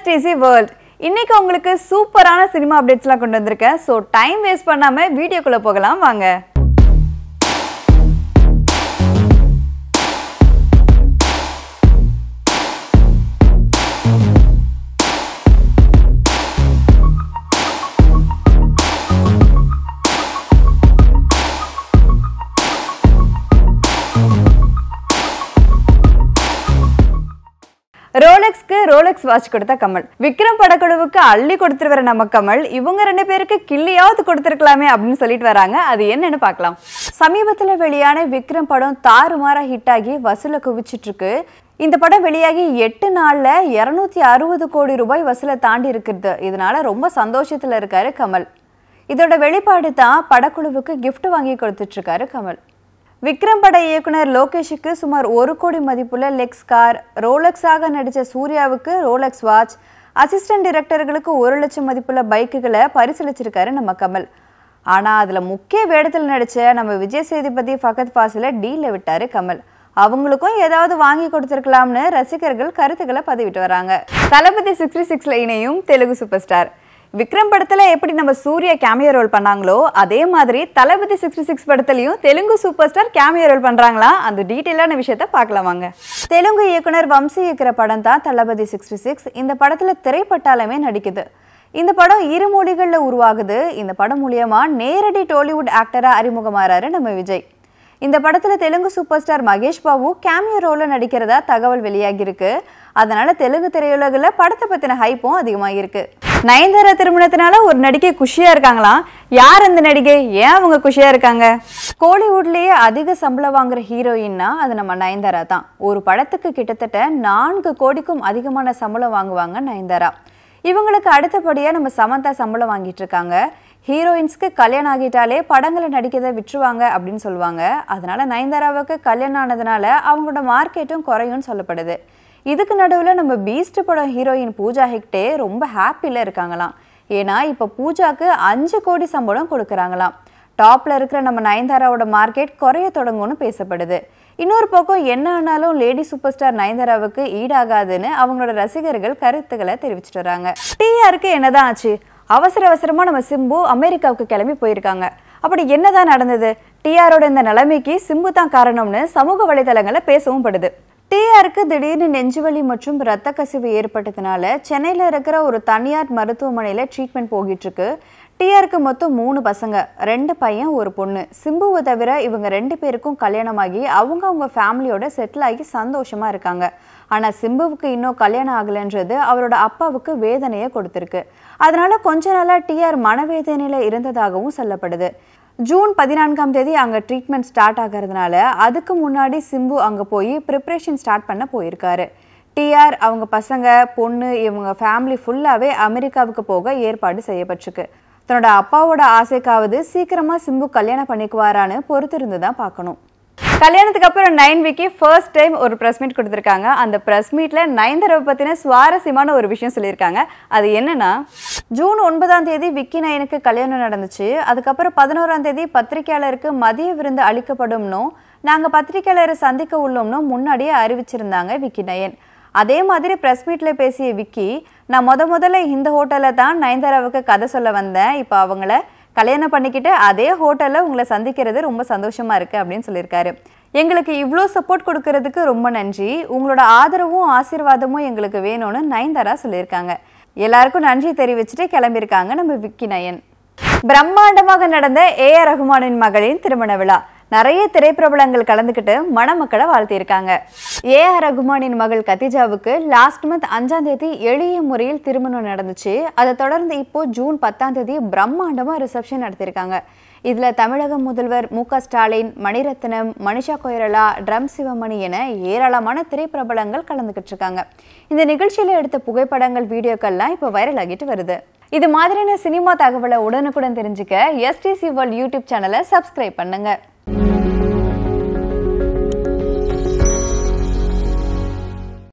STC world இன்னைக்கு உங்களுக்கு சூப்பரான சினிமா அப்டேட்ஸ்லாம் கொண்டு வந்திருக்கேன் ஸோ டைம் வேஸ்ட் பண்ணாம வீடியோக்குள்ள போகலாம் வாங்க ரோலெக்ஸ்க்கு ரோலெக்ஸ் வாட்ச் கொடுத்த கமல் விக்ரம் படக்குழுவுக்கு அள்ளி கொடுத்துட்டு வர நம்ம கமல் இவங்க ரெண்டு பேருக்கு கிள்ளியாவது கொடுத்துருக்கலாமே அப்படின்னு சொல்லிட்டு வராங்க அது என்னன்னு பார்க்கலாம் சமீபத்தில் வெளியான விக்ரம் படம் தாறுமாறா ஹிட் ஆகி வசூலை குவிச்சிட்டு இருக்கு இந்த படம் வெளியாகி எட்டு நாள்ல இருநூத்தி அறுபது கோடி ரூபாய் வசூலை தாண்டி இருக்குது இதனால ரொம்ப சந்தோஷத்துல இருக்காரு கமல் இதோட வெளிப்பாடு தான் படக்குழுவுக்கு gift வாங்கி கொடுத்துட்டு இருக்காரு கமல் விக்ரம் பட இயக்குனர் லோகேஷுக்கு சுமார் ஒரு கோடி மதிப்புள்ள லெக்ஸ் கார் ரோலக்ஸாக நடித்த சூர்யாவுக்கு ரோலக்ஸ் வாட்ச் அசிஸ்டன்ட் டிரெக்டர்களுக்கு ஒரு லட்சம் மதிப்புள்ள பைக்குகளை பரிசீலிச்சிருக்காரு நம்ம கமல் ஆனால் அதில் முக்கிய வேடத்தில் நடித்த நம்ம விஜய் சேதுபதி ஃபகத் ஃபாசில டீலில் விட்டாரு கமல் அவங்களுக்கும் ஏதாவது வாங்கி கொடுத்துருக்கலாம்னு ரசிகர்கள் கருத்துக்களை பதிவிட்டு வராங்க தளபதி சிக்ஸ்டி சிக்ஸ்ல இணையும் தெலுங்கு சூப்பர் ஸ்டார் விக்ரம் படத்துல எப்படி நம்ம சூர்யா கேமியோ ரோல் பண்ணாங்களோ அதே மாதிரி தளபதி சிக்ஸ்டி சிக்ஸ் படத்துலயும் Telugu super star cameo role பண்றாங்களா அந்த டீட்டெயிலான விஷயத்த பார்க்கலாம் வாங்க தெலுங்கு இயக்குனர் வம்சி இயக்குற படம் தான் தளபதி சிக்ஸ்டி சிக்ஸ் இந்த படத்துல திரைப்பட்டாளமே நடிக்குது இந்த படம் இரு மொழிகளில் உருவாகுது இந்த படம் மூலியமா நேரடி டோலிவுட் ஆக்டரா அறிமுகமாறாரு நம்ம விஜய் இந்த படத்துல Telugu super star Mahesh Babu cameo ரோல்ல நடிக்கிறதா தகவல் வெளியாகியிருக்கு அதனால தெலுங்கு திரையுலகில் படத்தை பத்தின ஹைப்பும் அதிகமாகிருக்கு நயன்தாரா திருமணத்தினால ஒரு நடிகை குஷியா இருக்காங்களாம் யார் அந்த நடிகை ஏன் அவங்க குஷியா இருக்காங்க கோலிவுட்லயே அதிக சம்பளம் வாங்குற ஹீரோயின்னா அது நம்ம நயன்தாரா தான் ஒரு படத்துக்கு கிட்டத்தட்ட நான்கு கோடிக்கும் அதிகமான சம்பளம் வாங்குவாங்க நயன்தாரா இவங்களுக்கு அடுத்தபடியா நம்ம சமந்தா சம்பளம் வாங்கிட்டு இருக்காங்க ஹீரோயின்ஸ்க்கு கல்யாணம் ஆகிட்டாலே படங்களை நடிக்கிறதை விட்டுருவாங்க அப்படின்னு சொல்லுவாங்க அதனால நயன்தாராவுக்கு கல்யாணம் ஆனதுனால அவங்களோட மார்க்கெட்டும் குறையும்னு சொல்லப்படுது இதுக்கு நடுவில் நம்ம பீஸ்ட் படம் ஹீரோயின் பூஜா ஹெக்டே ரொம்ப ஹாப்பியில் இருக்காங்களாம் ஏன்னா இப்போ பூஜாக்கு அஞ்சு கோடி சம்பளம் கொடுக்குறாங்களாம் டாப்ல இருக்கிற நம்ம நயன்தாராவோட மார்க்கெட் குறைய தொடங்கும்னு பேசப்படுது இன்னொரு பக்கம் என்ன ஆனாலும் லேடி சூப்பர் ஸ்டார் நயன்தாராவுக்கு ஈடாகாதுன்னு அவங்களோட ரசிகர்கள் கருத்துக்களை தெரிவிச்சிட்டு வராங்க டிஆருக்கு என்னதான் ஆச்சு அவசர அவசரமா நம்ம சிம்பு அமெரிக்காவுக்கு கிளம்பி போயிருக்காங்க அப்படி என்னதான் நடந்தது டிஆரோட இந்த நிலைமைக்கு சிம்பு தான் காரணம்னு சமூக வலைதளங்கள்ல பேசவும் படுது டிஆருக்கு திடீர்னு நெஞ்சுவலி மற்றும் இரத்த கசிவு ஏற்பட்டதுனால சென்னையில் இருக்கிற ஒரு தனியார் மருத்துவமனையில் ட்ரீட்மெண்ட் போகிட்டு இருக்கு டிஆருக்கு மொத்தம் மூணு பசங்க ரெண்டு பையன் ஒரு பொண்ணு சிம்புவை தவிர இவங்க ரெண்டு பேருக்கும் கல்யாணமாகி அவங்க அவங்க ஃபேமிலியோட செட்டில் ஆகி சந்தோஷமா இருக்காங்க ஆனா சிம்புவுக்கு இன்னும் கல்யாணம் ஆகலைன்றது அவரோட அப்பாவுக்கு வேதனையை கொடுத்திருக்கு அதனால கொஞ்ச நாளா டிஆர் மனவேதனையில இருந்ததாகவும் சொல்லப்படுது ஜூன் பதினான்காம் தேதி அங்கே ட்ரீட்மெண்ட் ஸ்டார்ட் ஆகிறதுனால அதுக்கு முன்னாடி சிம்பு அங்கே போய் ப்ரிப்ரேஷன் ஸ்டார்ட் பண்ண போயிருக்காரு டிஆர் அவங்க பசங்க பொண்ணு இவங்க ஃபேமிலி ஃபுல்லாகவே அமெரிக்காவுக்கு போக ஏற்பாடு செய்யப்பட்டிருக்கு தன்னோட அப்பாவோட ஆசைக்காவது சீக்கிரமாக சிம்பு கல்யாணம் பண்ணிக்குவாரான்னு பொறுத்திருந்து தான் பார்க்கணும் கல்யாணத்துக்கு அப்புறம் நைன் விக்கி ஃபர்ஸ்ட் டைம் ஒரு ப்ரெஸ் மீட் கொடுத்துருக்காங்க அந்த ப்ரெஸ் மீட்ல நயன்தாராவை பற்றின சுவாரஸ்யமான ஒரு விஷயம் சொல்லியிருக்காங்க அது என்னன்னா ஜூன் ஒன்பதாம் தேதி விக்கி நயனுக்கு கல்யாணம் நடந்துச்சு அதுக்கப்புறம் பதினோராம் தேதி பத்திரிகையாளருக்கு மதிய விருந்து அளிக்கப்படும்னும் நாங்கள் பத்திரிகையாளரை சந்திக்க உள்ளோம்னு முன்னாடியே அறிவிச்சிருந்தாங்க விக்கி நயன் அதே மாதிரி ப்ரெஸ் மீட்டில் பேசிய விக்கி நான் முத முதல்ல இந்த ஹோட்டலில் தான் நயன்தாராவுக்கு கதை சொல்ல வந்தேன் இப்போ அவங்கள கல்யாணம் பண்ணிக்கிட்டு அதே ஹோட்டலில் உங்களை சந்திக்கிறது ரொம்ப சந்தோஷமா இருக்கு அப்படின்னு சொல்லியிருக்காரு எங்களுக்கு இவ்வளோ சப்போர்ட் கொடுக்கறதுக்கு ரொம்ப நன்றி உங்களோட ஆதரவும் ஆசீர்வாதமும் எங்களுக்கு வேணும்னு நயன்தாரா சொல்லியிருக்காங்க எல்லாருக்கும் நன்றி தெரிவிச்சுட்டு கிளம்பியிருக்காங்க நம்ம விக்கி நயன் பிரம்மாண்டமாக நடந்த ஏ ஆர் ரகுமானின் மகளின் திருமண விழா நிறைய திரைப்பிரபலங்கள் கலந்துக்கிட்டு மணமக்களை வாழ்த்தியிருக்காங்க ஏ ஆர் ரகுமானின் மகள் கத்திஜாவுக்கு லாஸ்ட் மந்த் அஞ்சாம் தேதி எளிய முறையில் திருமணம் நடந்துச்சு அதை தொடர்ந்து இப்போ ஜூன் பத்தாம் தேதி பிரம்மாண்டமா ரிசப்ஷன் நடத்தியிருக்காங்க இதுல தமிழக முதல்வர் மு க ஸ்டாலின் மணிரத்னம் மனிஷா கொய்ரலா ட்ரம் சிவமணி என ஏராளமான திரைப்பிரபலங்கள் கலந்துக்கிட்டு இருக்காங்க இந்த நிகழ்ச்சியில எடுத்த புகைப்படங்கள் வீடியோக்கள்லாம் இப்போ வைரல் ஆகிட்டு வருது இது மாதிரியான சினிமா தகவலை உடனுக்குடன் தெரிஞ்சுக்க எஸ்டிசி வேர்ல்ட் யூடியூப் சேனலை சப்ஸ்கிரைப் பண்ணுங்க